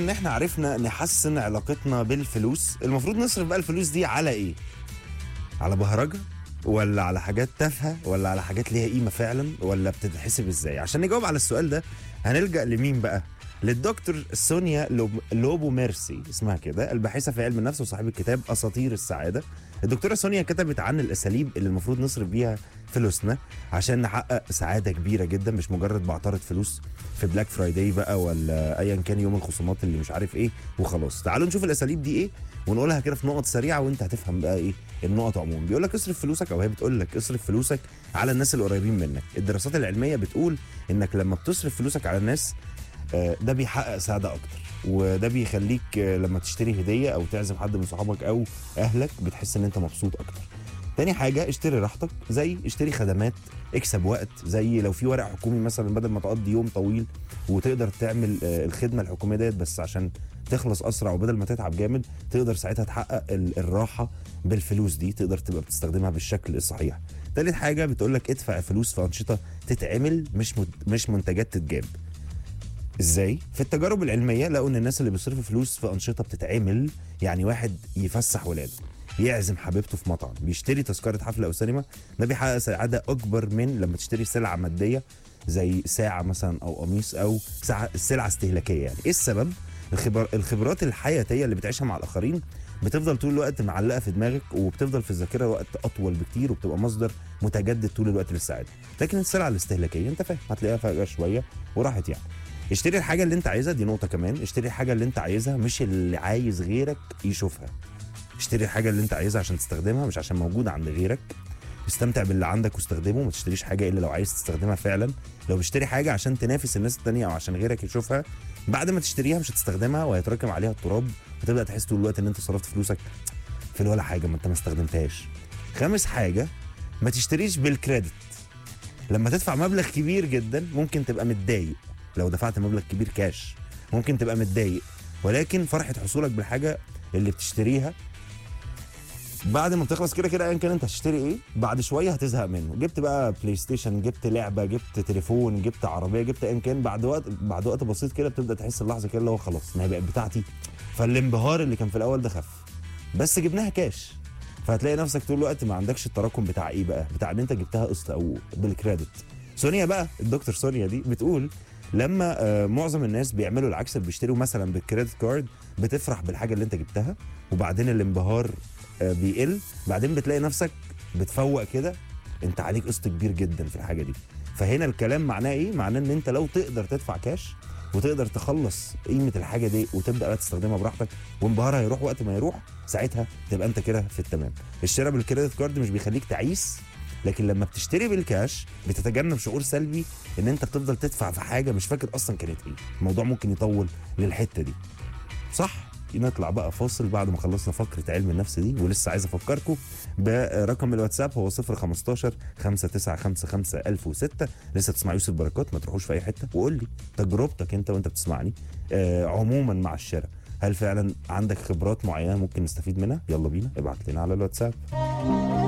ان احنا عرفنا نحسن علاقتنا بالفلوس المفروض نصرف بقى الفلوس دي على ايه على بهرجة ولا على حاجات تافهه ولا على حاجات ليها قيمه فعلا ولا بتتحسب ازاي عشان نجاوب على السؤال ده هنلجا لمين بقى للدكتور سونيا لوب... لوبو ميرسي اسمها كده الباحثه في علم النفس وصاحبه كتاب اساطير السعاده الدكتوره سونيا كتبت عن الاساليب اللي المفروض نصرف بيها فلوسنا عشان نحقق سعاده كبيره جدا مش مجرد بعترض فلوس في بلاك فرايداي بقى ولا ايا كان يوم الخصومات اللي مش عارف ايه وخلاص تعالوا نشوف الاساليب دي ايه ونقولها كده في نقط سريعه وانت هتفهم بقى ايه النقط عموما بيقول لك اصرف فلوسك او هي بتقول لك اصرف فلوسك على الناس القريبين منك الدراسات العلميه بتقول انك لما بتصرف فلوسك على الناس آه، ده بيحقق سعاده اكتر وده بيخليك آه، لما تشتري هديه او تعزم حد من صحابك او اهلك بتحس ان انت مبسوط اكتر تاني حاجة اشتري راحتك زي اشتري خدمات اكسب وقت زي لو في ورق حكومي مثلا بدل ما تقضي يوم طويل وتقدر تعمل آه، الخدمة الحكومية ديت بس عشان تخلص اسرع وبدل ما تتعب جامد تقدر ساعتها تحقق ال- الراحة بالفلوس دي تقدر تبقى بتستخدمها بالشكل الصحيح تالت حاجة بتقول لك ادفع فلوس في أنشطة تتعمل مش مت- مش منتجات تتجاب ازاي؟ في التجارب العلميه لقوا ان الناس اللي بيصرفوا فلوس في انشطه بتتعمل يعني واحد يفسح ولاده يعزم حبيبته في مطعم بيشتري تذكره حفله او سينما ده بيحقق سعاده اكبر من لما تشتري سلعه ماديه زي ساعه مثلا او قميص او ساعه سلعه استهلاكيه يعني ايه السبب الخبر الخبرات الحياتيه اللي بتعيشها مع الاخرين بتفضل طول الوقت معلقه في دماغك وبتفضل في الذاكره وقت اطول بكتير وبتبقى مصدر متجدد طول الوقت للسعاده لكن السلعه الاستهلاكيه انت فاهم هتلاقيها فجاه شويه وراحت يعني اشتري الحاجة اللي انت عايزها دي نقطة كمان اشتري الحاجة اللي انت عايزها مش اللي عايز غيرك يشوفها اشتري الحاجة اللي انت عايزها عشان تستخدمها مش عشان موجودة عند غيرك استمتع باللي عندك واستخدمه ما تشتريش حاجة الا لو عايز تستخدمها فعلا لو بتشتري حاجة عشان تنافس الناس التانية او عشان غيرك يشوفها بعد ما تشتريها مش هتستخدمها وهيتراكم عليها التراب وتبدأ تحس طول الوقت ان انت صرفت فلوسك في ولا حاجة ما انت ما استخدمتهاش خامس حاجة ما تشتريش بالكريدت لما تدفع مبلغ كبير جدا ممكن تبقى متضايق لو دفعت مبلغ كبير كاش ممكن تبقى متضايق ولكن فرحه حصولك بالحاجه اللي بتشتريها بعد ما بتخلص كده كده ايا كان انت هتشتري ايه بعد شويه هتزهق منه جبت بقى بلاي ستيشن جبت لعبه جبت تليفون جبت عربيه جبت ايا كان بعد وقت بعد وقت بسيط كده بتبدا تحس اللحظه كده اللي هو خلاص ما هي بقت بتاعتي فالانبهار اللي كان في الاول ده خف بس جبناها كاش فهتلاقي نفسك طول الوقت ما عندكش التراكم بتاع ايه بقى بتاع ان انت جبتها قسط او بالكريدت سونيا بقى الدكتور سونيا دي بتقول لما آه، معظم الناس بيعملوا العكس اللي بيشتروا مثلا بالكريدت كارد بتفرح بالحاجه اللي انت جبتها وبعدين الانبهار آه، بيقل بعدين بتلاقي نفسك بتفوق كده انت عليك قسط كبير جدا في الحاجه دي فهنا الكلام معناه ايه معناه ان انت لو تقدر تدفع كاش وتقدر تخلص قيمه الحاجه دي وتبدا بقى تستخدمها براحتك وانبهارها يروح وقت ما يروح ساعتها تبقى انت كده في التمام الشراء بالكريدت كارد مش بيخليك تعيس لكن لما بتشتري بالكاش بتتجنب شعور سلبي ان انت بتفضل تدفع في حاجه مش فاكر اصلا كانت ايه الموضوع ممكن يطول للحته دي صح نطلع بقى فاصل بعد ما خلصنا فقره علم النفس دي ولسه عايز افكركم برقم الواتساب هو 015 5955 1006 لسه تسمع يوسف بركات ما تروحوش في اي حته وقول لي تجربتك انت وانت بتسمعني آه عموما مع الشراء هل فعلا عندك خبرات معينه ممكن نستفيد منها يلا بينا ابعت لنا على الواتساب